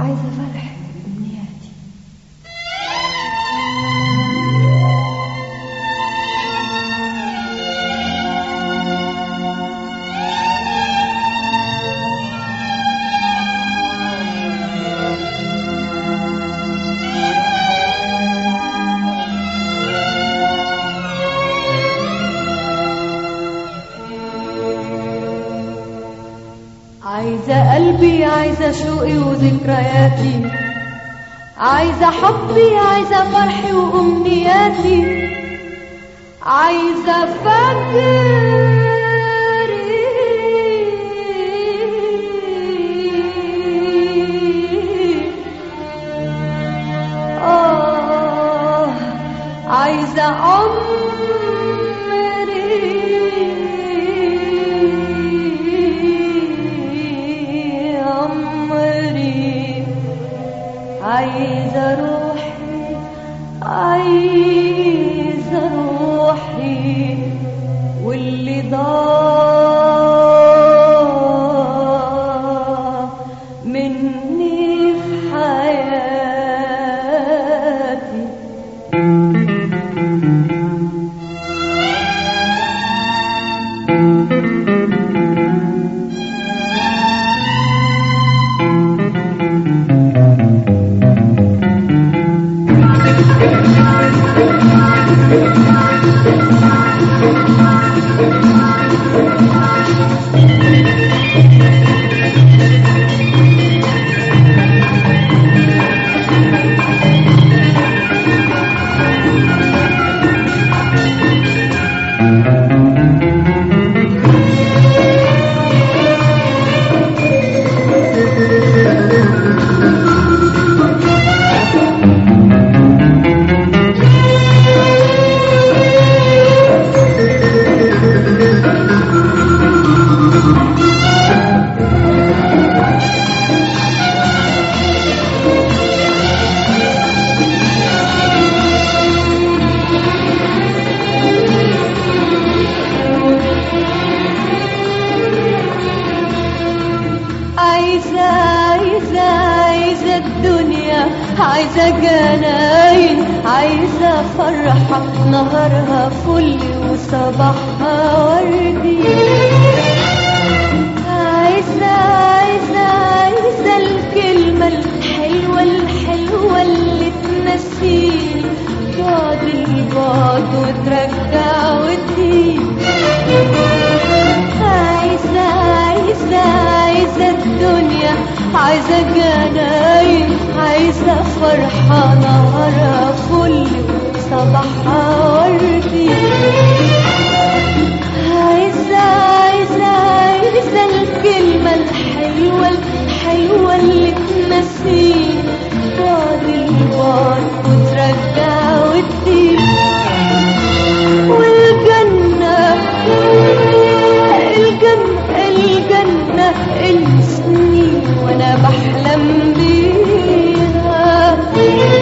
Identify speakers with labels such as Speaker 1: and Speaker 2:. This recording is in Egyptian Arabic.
Speaker 1: عايزة فرح أمنياتي عايزة قلبي عايزة شوقي وذكرياتي عايزة حبي عايزة فرحي وأمنياتي عايزة فجري آه عايزة عمري عمري عايزة روحي عايزة روحي واللي ضاع مني في حياتي عايزة عايزة عايزة الدنيا عايزة جناين عايزة فرحة نهارها فل وصباحها وردي عايزة عايزة عايزة الكلمة الحلوة الحلوة اللي تنسيني بعد البعد وترجع وتجيب عايزة عايزة عايزة الدنيا عايزة جناين عايزة فرحة نهارها فل صباحها وردي عايزة عايزة عايزة الكلمة الحلوة الحلوة اللي تنسيني بعد البعد وترجع وتديك والجنة الجنة الجنة السنين وانا بحلم بيها